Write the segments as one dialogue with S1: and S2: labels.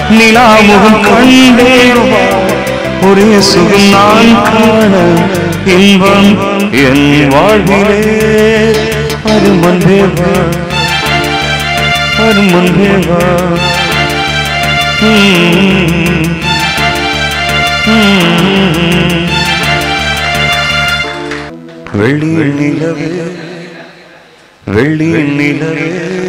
S1: நிலாமுகம் கண்டேவா ஒரே சுகம் நான் காண இன்பம் என் வாழ்விலே அருமன் தேவா அருமன் தேவா ம், ம். வெள்ளி நிலவே வெள்ளி நிலவே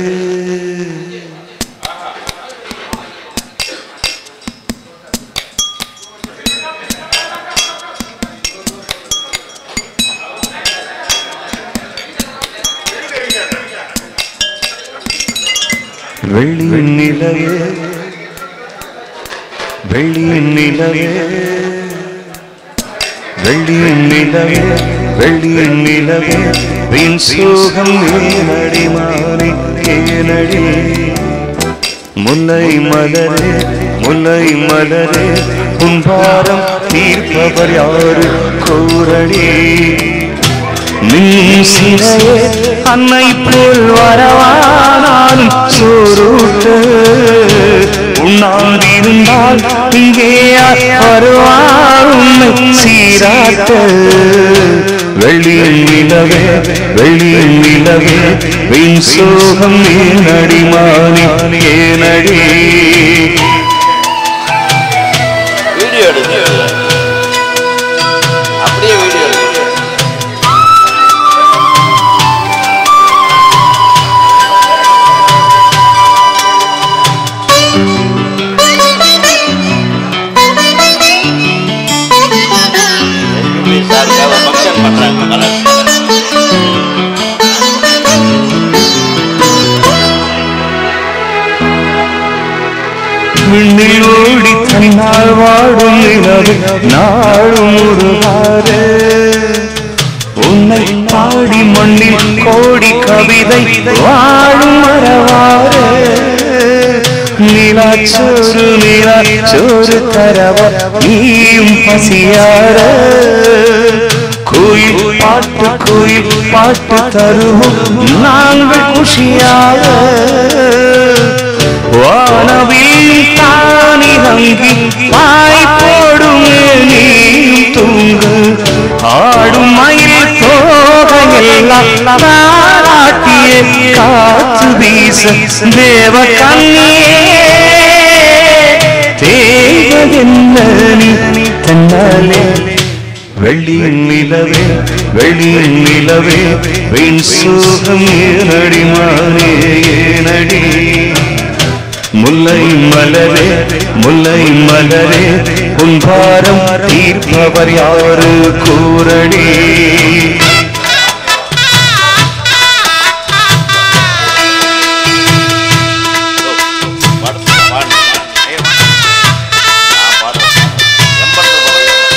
S1: வெள்ளி நிலவே வெள்ளி நிலவே வெள்ளி நிலவே வெள்ளி நிலவே வீண் சோகம் ஏனடி மாறி ஏனடி முல்லை மலரே முல்லை மலரே உன்பாரம் தீர்ப்பவர் யாரு கூறடி மின்னும் சிலையே அன்னை போல் வரவானாலும் சோறுட்டு உண்ணாதிருந்தால் இங்கே யார் வருவார் உன்னை சீராட்ட வெள்ளியில் நிலவே வெள்ளியில் நிலவே வீண் சோகம் ஏனடி மாறி ஏனடி
S2: வீடியோ எடுங்க அப்படியே வீடியோ எடுங்க எஸ்பிபி சாருக்காக ஃபங்க்ஷன் பண்றாங்க கலர்
S1: விண்ணில் ஓடி தன்னால் வாடும் நிலவு நாடும் உருவாறு உன்னை பாடி மண்ணில் கோடி கவிதை வாழும் மரவாறு நிலாச்சோறு நிலாச்சோறு தரவ நீயும் பசியார கோயில் பாட்டு கோயில் பாட்டு தருவோம் நாங்கள் குஷியாக வானவில் தானிறங்கி பாய் போடும் நீயும் தூங்கு ஆடும் மயில் தோகையெல்லாம் தாராட்டிய காற்று வீச தேவ கண்ணியே தேவ என்ன நீ தன்னாலே வெள்ளியின் நிலவே வெள்ளியின் நிலவே வீண் சோகம் ஏனடி மாறே ஏனடி முல்லை மலரே முல்லை மலரே உன் பாரம் தீர்ப்பவர் யாரு கூறடி
S2: பாடு பாடு நான் பாடுறேன் எண்பது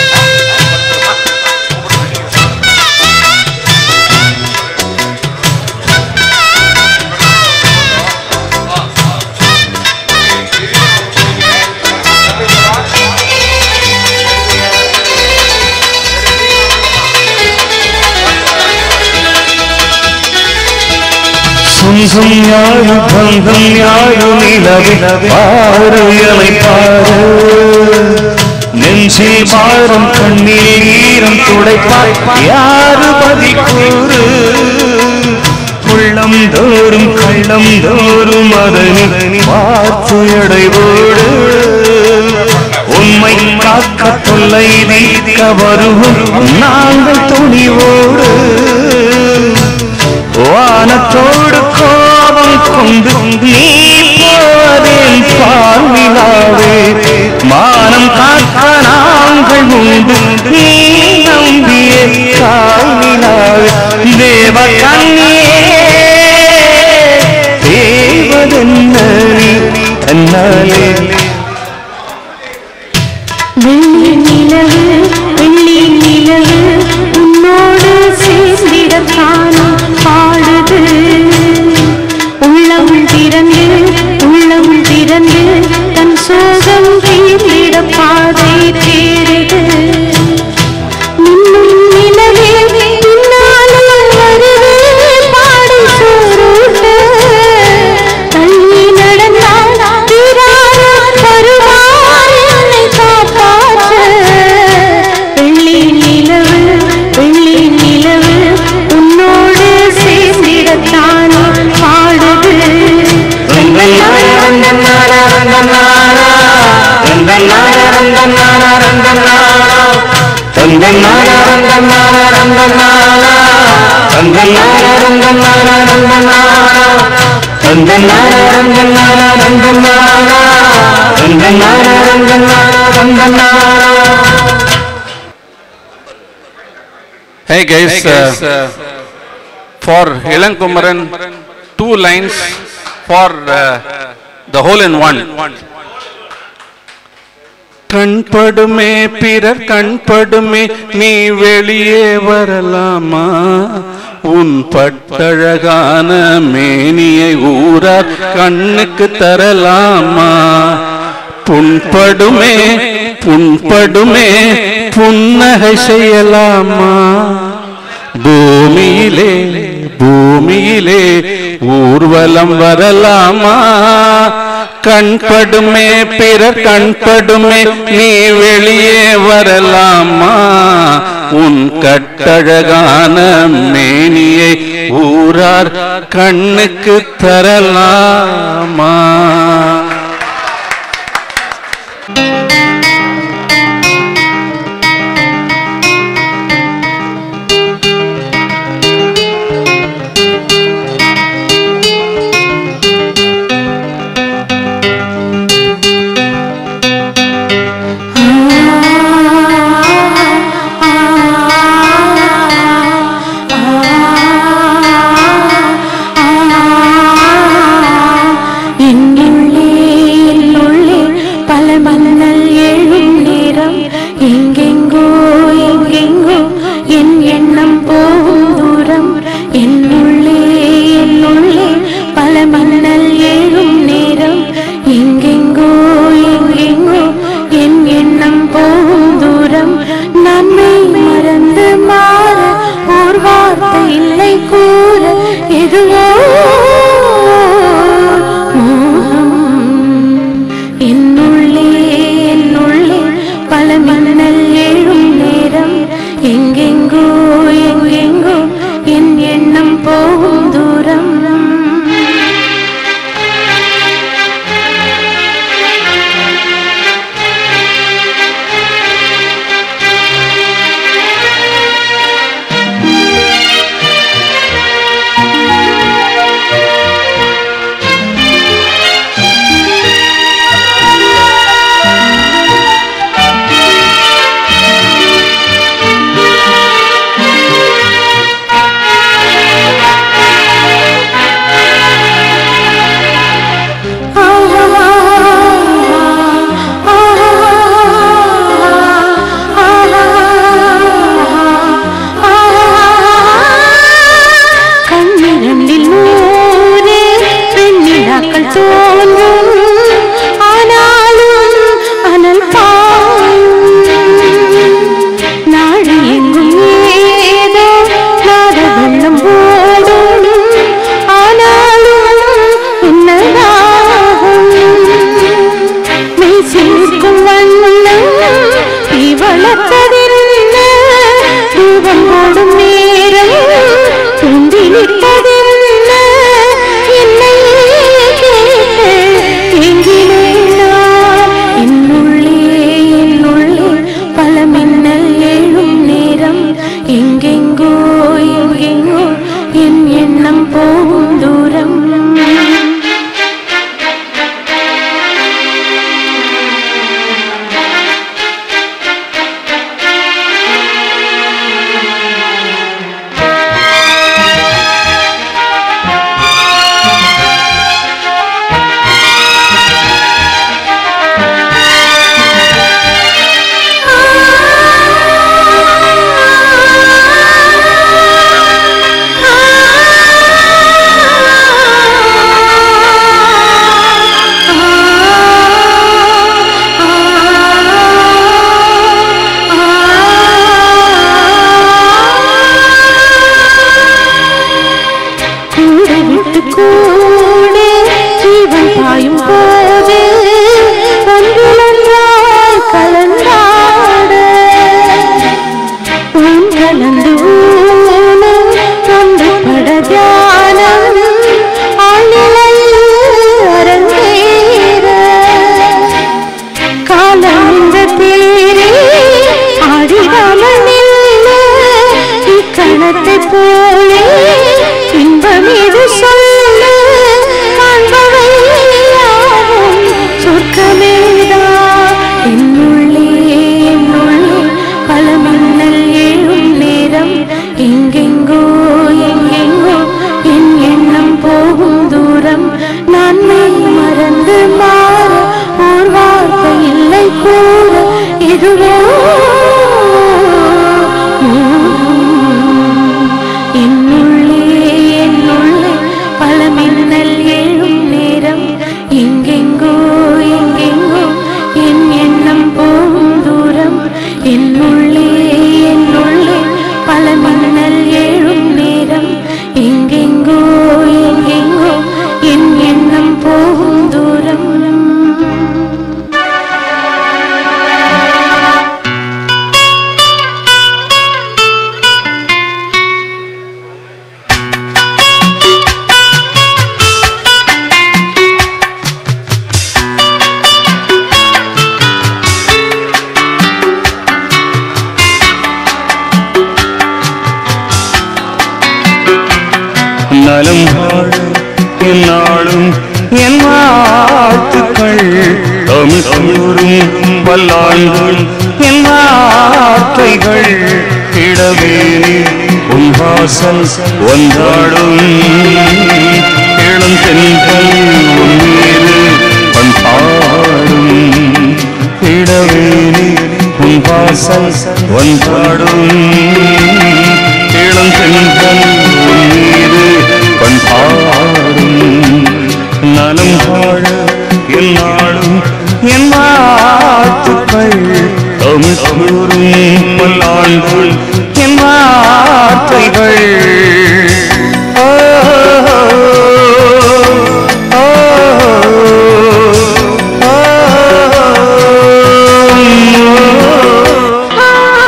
S1: சொந்தம் யாரு பந்தம் யாரு நிலவே பாரு எமை பாரு நெஞ்சில் பாரம் கண்ணில் ஈரம் துடைப்பாய் யாரு பதில் கூறு உள்ளம் தோறும் கள்ளம் தோறும் அதனி பார்த்து எடைவோடு உண்மை காக்க தொல்லை நீக்க வருவோம் நாங்கள் துணிவோடு வானத்தோடு கோபம் கொண்டு நீ போதேன் பார்விழாவே மானம் காக்க நாங்கள் உண்டு நீ நம்பிய காய்விழாவே தேவ கண்ணியே தேவதென்ன நீ தன்னாலே
S3: வெள்ளி நிலவு வெள்ளி நிலவு உன்னோடு சேர்ந்திடத்தானும் பாடுது உள்ளம் திறந்து உள்ளம் திறந்து தன் சோகம் தீர்ந்திட பாதை தேடுது மின்னும் நிலவே பின்னாலே வருது பாடி சோறுண்டு தள்ளி நடந்தால் தீராத
S4: Hey guys, uh, for Ilankumaran, two lines for uh, the whole in one. கண்படுமே பிறர் கண்படுமே நீ வெளியே வரலாமா உன் பட்டழகான மேனியை ஊரார் கண்ணுக்கு தரலாமா புண்படுமே புண்படுமே புன்னகை செய்யலாமா பூமியிலே பூமியிலே ஊர்வலம் வரலாமா கண்படுமே பிறர் கண்படுமே நீ வெளியே வரலாமா உன் கட்டழகான மேனியை ஊரார் கண்ணுக்கு தரலாமா
S3: என்னுள்ளே என்னுள்ளே பல மன்னல் எழும் நேரம் எங்கெங்கோ எங்கெங்கோ என் எண்ணம் போகும் தூரம் என்னுள்ளே என்னுள்ளே பல மன்னல் எழும் நேரம் எங்கெங்கோ எங்கெங்கோ என் எண்ணம் போகும் தூரம் நம்மை மறந்து மாற ஓர் வார்த்தை இல்லை கூற எதுவோ மோகம் என்னுள்ளே என்னுள்ளே பல மின்னல் எழும் நேரம் எங்கெங்கோ எங்கெங்கோ என் எண்ணம் போகும் தூரம் கண்ணிரண்டில் நூறு பெண்ணிலாக்கள் தோன்றும் ஆனாலும் அனல் பாயும் நாடு எங்கும் ஏதோ நாட வெள்ளம் ஓடும் ஆனாலும் என்னதாகும் மெய் சிலிர்க்கும் வண்ணம் தீ வளர்த்ததென்ன ரூபம் போடும் நேரம் தூண்டிலிட்டதென்ன என்னை கேட்டு எங்கினேன் நான் என்னுள்ளே என்னுள்ளே பல மின்னல் எழும் நேரம் எங்கெங்கோ எங்கெங்கோ என் எண்ணம் போகும் தூரம் கணத்தை போலே இன்பம் இது சொல்ல காண்பவை யாவும் சொர்க்கமேதான் என்னுள்ளே என்னுள்ளே பல மின்னல் ஏழும் நேரம் எங்கெங்கோ எங்கெங்கோ என் எண்ணம் போகும் தூரம் நான் மெய் மறந்து மாற ஓர் வார்த்தை இல்லை கூற எதுவோ என்னுள்ளே என்னுள்ளே பல மின்னல் ஏழும் நேரம் எங்கெங்கோ எங்கெங்கோ என் எண்ணம் போகும் தூரம் என்னுள்ளே என்னுள்ளே பல மின்னல் ஏழும் நேரம் எங்கெங்கோ எங்கெங்கோ என் எண்ணம் போகும் தூரம்
S1: நலம் வாழ என்னாலும் என் வாழ்த்துக்கள் தமிழ் தமிழும் பல்லாண்டும் என் வார்த்தைகள் இடவேனி உன் வாசல் ஒன்றாடும் இளம் தென்றல் உன் மீது பண்பாடும் இடவேனி உன் வாசல் ஒன்றாடும் இளம் தென்றல் உன் மீது பண்பாடும் நலம் வாழ என்னாலும் என் வாழ்த்துக்கள் தமிழ் கூறும் பல்லாண்டு என் வார்த்தைகள் ஓ, ஓ, ஓ, ஓ.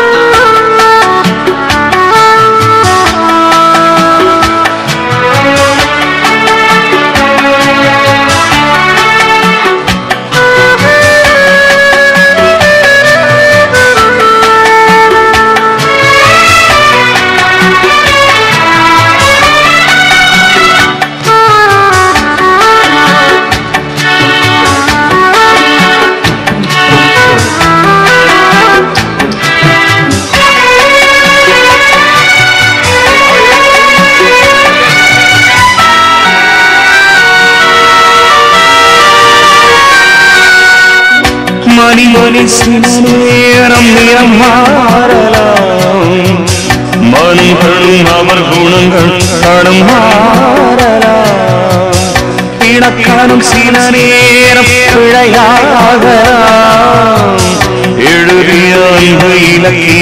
S1: மணி மணி நேரம் நிறம் மாறலாம் மனிதனும் அவர் குணங்கள் தடம் மாறலாம் இணக்கானும் சில நேரம் பிழையாகலாம் எழுதிய அன்பு இலக்கிய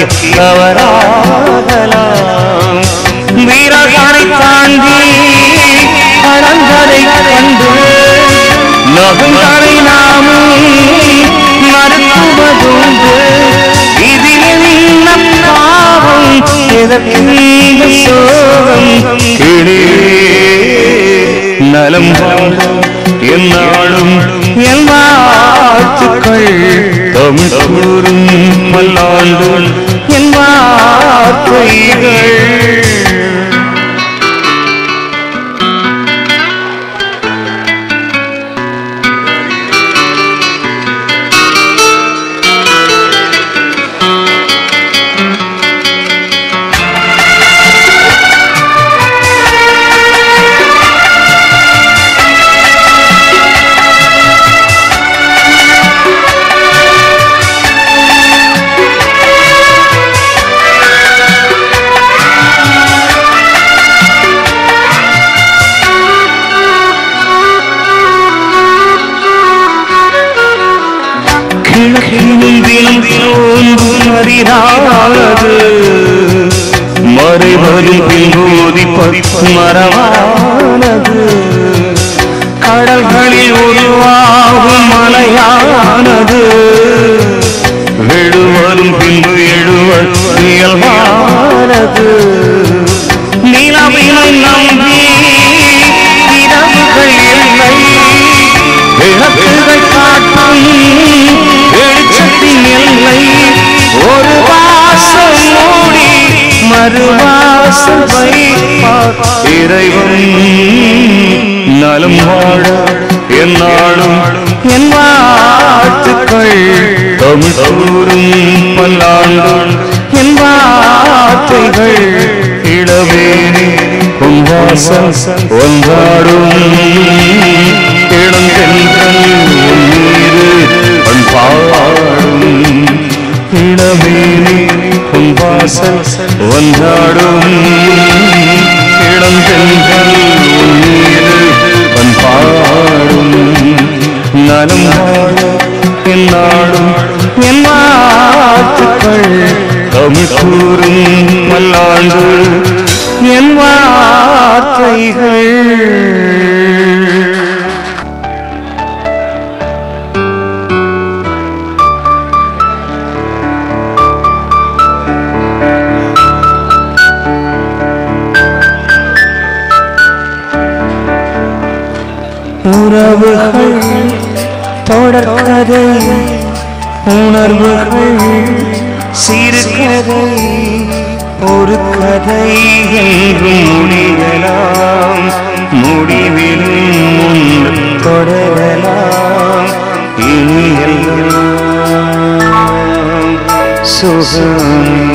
S1: தவறாகலாம் வீரகாரை தாண்டி அறங்கரை கண்டு நகங்களை நாமும் மறுக்குவதுண்டு இதில் என்ன பாவம் எதற்கிந்த சோகம் கிளே நலம் வாழ என்னாலும் என் வாழ்த்துக்கள் தமிழ் கூறும் பல்லாண்டு என் வார்த்தைகள் கிழக்கினும் தினம் தோன்றும் அறியாதது மறைவரும் பின்போதி மரவானது கடல்களில் உருவாகும் மலையானது விழுவரும் பின்பு எழுவல் இயல்பானது நிலவினை நம்பி இரவுகள் இல்லை விளக்குகள் காட்டும் வெளிச்சத்தின் எல்லை ஒரு வாசம் மூடி மறுவாசம் இறைவன் நலம் வாழ என்னாலும் என் வாழ்த்துக்கள் தமிழ் கூறும் பல்லாண்டான் என் வார்த்தைகள் இளவேனே உன் வாசம் ஒன்றாடும் இளங்கென்றல் உன் மீது பண்பாடும் இளவேனே உன் வாசல் ஒன்றாடும் இளங்கென்றல் உன் மீது பண்பாடும் நலம் வாழ என்னாடும் என் வாழ்த்துக்கள் தமிழ் கூறும் பல்லாண்டு என் வார்த்தைகள் உறவுகள் தொடர்கதை உணர்வுகள் சிறுகதை ஒரு கதை என்றும் முடியலாம் முடிவிலும் முன் தொடரலாம் இனி எல்லாம் சுகம்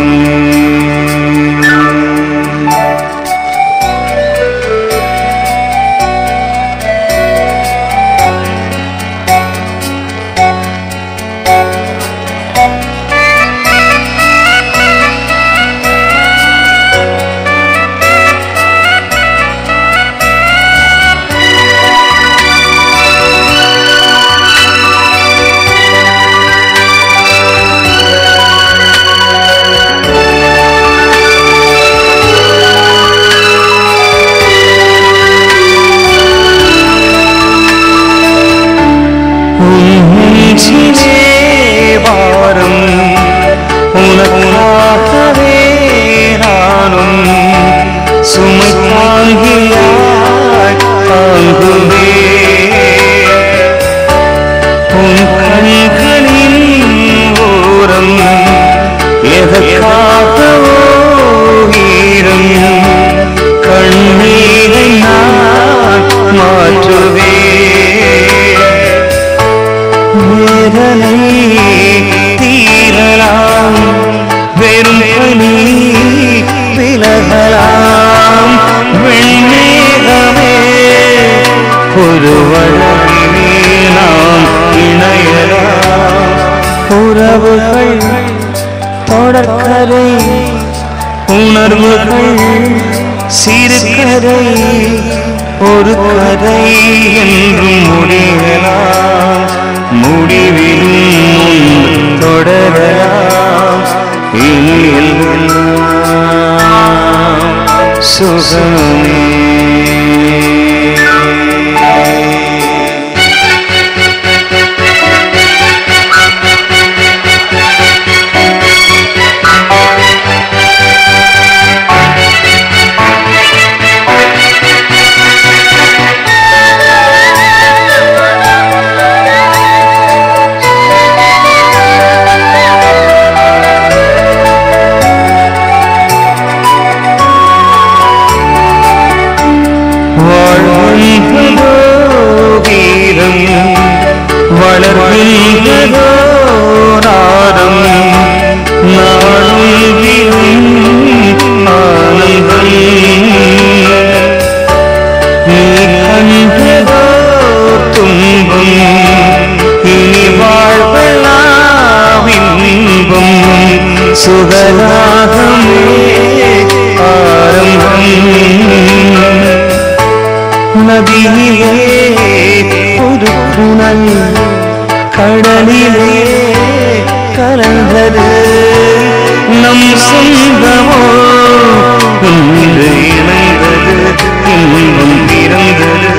S1: உன்னிலே வாரும் உனக்காகவே நானும் சுமை தாங்கியாய் தாங்குவே உன் கண்களின் ஓரம் எதற்காகவோ ஈரம் கண்ணீரை நான் மாற்றுவேன் வேதனை தீரலாம் வெறும் பனி விலகலாம் வெண்ணேகமே ஒரு வழக்கிலே நாம் இணையலாம் உறவுகள் தொடர்கரை உணர்வுகள் சிறுகதை ஒரு கதை என்றும் முடியலாம் முடிவிலும் முன் தொடரலாம் இனி எல்லாம் சுகமே வாழ்கின்றதோ வீரம் வளர்கின்றதோ நாதம் நாளும் வீரும் ஆனந்தம் நீ கண்டதோ துன்பம் இனி வாழ்வெல்லாம் இன்பம் சுகராகமே ஆரம்பம் நதியிலே ஒரு புனல் கடலிலே கலந்தது நம் சொந்தமோ இன்று இணைந்தது இன்பம் பிறந்தது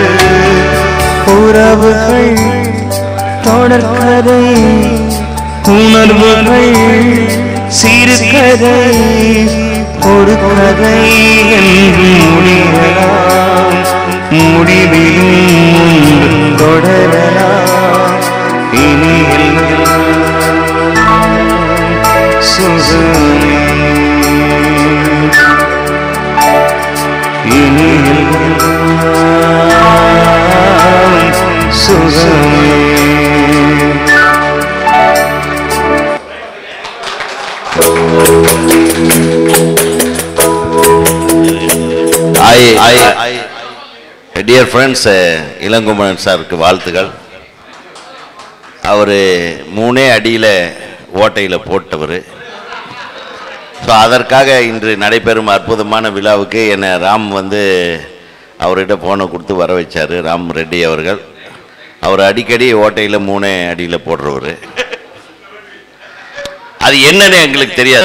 S1: உறவுகள் தொடர்கதை உணர்வுகள் சிறுகதை ஒரு கதை என்று முடியலாம் முடிவிலும் முன்பு தொடரலாம் இனி எல்லாம் சுகமே இனி எல்லாம்
S2: டியர் ஃப்ரெண்ட்ஸ் இளங்குமரன் சாருக்கு வாழ்த்துக்கள் அவர் மூணே அடியில் ஓட்டையில் போட்டவர் ஸோ அதற்காக இன்று நடைபெறும் அற்புதமான விழாவுக்கு என்னை ராம் வந்து அவர்கிட்ட ஃபோனை கொடுத்து வர வச்சார் ராம் ரெட்டி அவர்கள் அவர் அடிக்கடி ஓட்டையில் மூணே அடியில் போடுறவர் அது என்னன்னு எங்களுக்கு தெரியாது